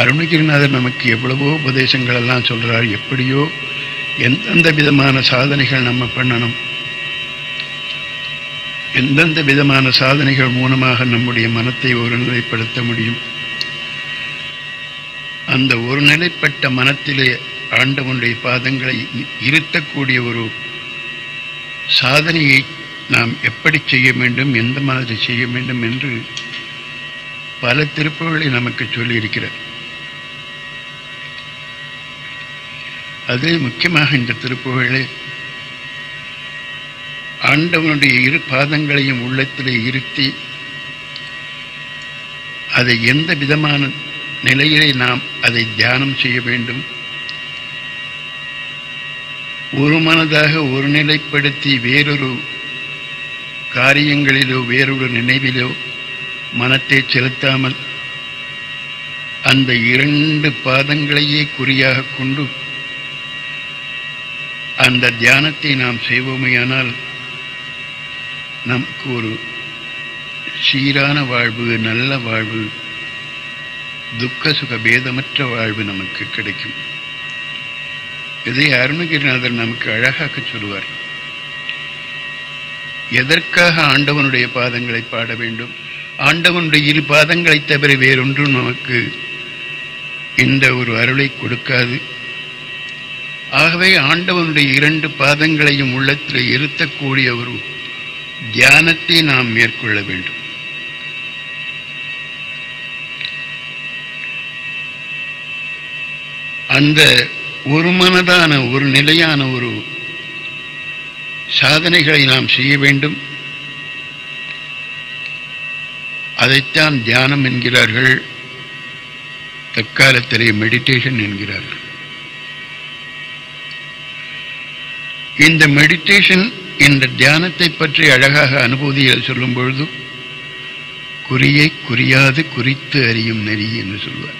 அருணகிரிநாதர் நமக்கு எவ்வளவோ உபதேசங்கள் எல்லாம் சொல்றார் எப்படியோ எந்தெந்த விதமான சாதனைகள் நம்ம பண்ணணும் எந்தெந்த விதமான சாதனைகள் மூலமாக நம்முடைய மனத்தை ஒருநிலைப்படுத்த முடியும் அந்த ஒருநிலைப்பட்ட மனத்திலே ஆண்டவனுடைய பாதங்களை இருத்தக்கூடிய ஒரு சாதனையை நாம் எப்படி செய்ய வேண்டும் எந்த மாதிரி செய்ய வேண்டும் என்று பல திருப்புகளை நமக்கு சொல்லியிருக்கிறார் அது முக்கியமாக இந்த திருப்புகளை ஆண்டவனுடைய இரு பாதங்களையும் உள்ளத்திலே இருத்தி அதை எந்த விதமான நிலையிலே நாம் அதை தியானம் செய்ய வேண்டும் ஒரு மனதாக ஒரு நிலைப்படுத்தி வேறொரு காரியங்களிலோ வேறொரு நினைவிலோ மனத்தை செலுத்தாமல் அந்த இரண்டு பாதங்களையே குறியாக கொண்டு அந்த தியானத்தை நாம் செய்வோமேயானால் நமக்கு ஒரு சீரான வாழ்வு நல்ல வாழ்வு துக்க சுக பேதமற்ற வாழ்வு நமக்கு கிடைக்கும் இதை அருணகிரிநாதர் நமக்கு அழகாக சொல்லுவார் எதற்காக ஆண்டவனுடைய பாதங்களை பாட வேண்டும் ஆண்டவனுடைய இரு பாதங்களை தவிர வேறொன்றும் நமக்கு இந்த ஒரு அருளை கொடுக்காது ஆகவே ஆண்டவனுடைய இரண்டு பாதங்களையும் உள்ளத்தில் இருத்தக்கூடிய ஒரு தியானத்தை நாம் மேற்கொள்ள வேண்டும் அந்த ஒரு மனதான ஒரு நிலையான ஒரு சாதனைகளை நாம் செய்ய வேண்டும் அதைத்தான் தியானம் என்கிறார்கள் தற்காலத்திலே மெடிடேஷன் என்கிறார்கள் இந்த மெடிடேஷன் இந்த தியானத்தை பற்றி அழகாக அனுபூதியில் சொல்லும் பொழுது குறியை குறியாது குறித்து அறியும் நெறி என்று சொல்வார்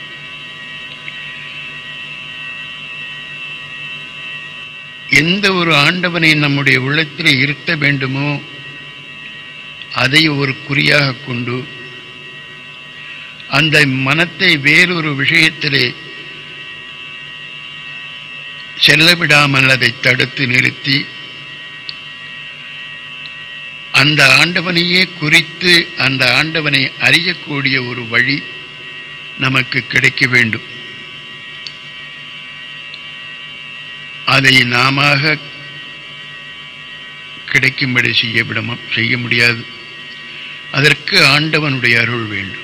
எந்த ஒரு ஆண்டவனை நம்முடைய உள்ளத்தில் இருத்த வேண்டுமோ அதை ஒரு குறியாக கொண்டு அந்த மனத்தை வேறொரு விஷயத்திலே செல்ல விடாமல் அதை தடுத்து நிறுத்தி அந்த ஆண்டவனையே குறித்து அந்த ஆண்டவனை அறியக்கூடிய ஒரு வழி நமக்கு கிடைக்க வேண்டும் அதை நாம கிடைக்கும்படி செய்ய விட செய்ய முடியாது அதற்கு ஆண்டவனுடைய அருள் வேண்டும்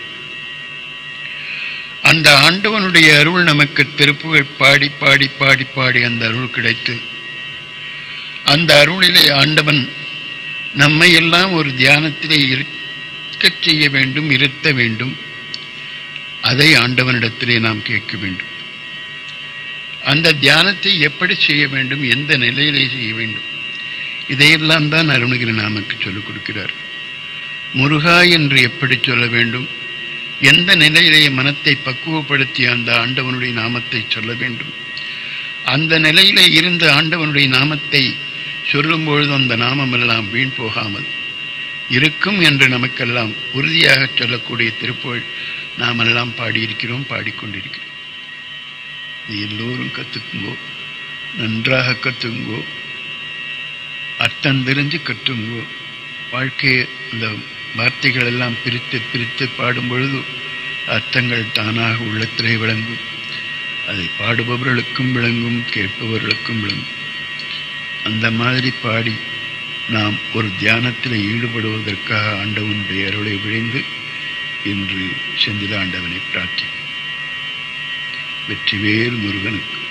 அந்த ஆண்டவனுடைய அருள் நமக்கு திருப்புகள் பாடி பாடி பாடி பாடி அந்த அருள் கிடைத்து அந்த அருளிலே ஆண்டவன் நம்மை எல்லாம் ஒரு தியானத்திலே இருக்கச் செய்ய வேண்டும் இருத்த வேண்டும் அதை ஆண்டவனிடத்திலே நாம் கேட்க வேண்டும் அந்த தியானத்தை எப்படி செய்ய வேண்டும் எந்த நிலையிலே செய்ய வேண்டும் இதையெல்லாம் தான் அருணகிரி நமக்கு சொல்லிக் கொடுக்கிறார் முருகா என்று எப்படி சொல்ல வேண்டும் எந்த நிலையிலே மனத்தை பக்குவப்படுத்தி அந்த ஆண்டவனுடைய நாமத்தை சொல்ல வேண்டும் அந்த நிலையிலே இருந்த ஆண்டவனுடைய நாமத்தை சொல்லும் பொழுது அந்த நாமமெல்லாம் வீண் போகாமல் இருக்கும் என்று நமக்கெல்லாம் உறுதியாக சொல்லக்கூடிய திருப்புகழ் நாமெல்லாம் பாடியிருக்கிறோம் பாடிக்கொண்டிருக்கிறோம் இது எல்லோரும் கற்றுக்குங்கோ நன்றாக கற்றுங்கோ அர்த்தம் தெரிஞ்சு கற்றுங்கோ வாழ்க்கையை அந்த வார்த்தைகள் எல்லாம் பிரித்து பிரித்து பாடும் பொழுது அர்த்தங்கள் தானாக உள்ளத்திலே விளங்கும் அதை பாடுபவர்களுக்கும் விளங்கும் கேட்பவர்களுக்கும் விளங்கும் அந்த மாதிரி பாடி நாம் ஒரு தியானத்தில் ஈடுபடுவதற்காக ஆண்டவனுடைய அருளை விழைந்து இன்று செந்தில ஆண்டவனை பிரார்த்தி வெற்றிவேல் முருகனுக்கு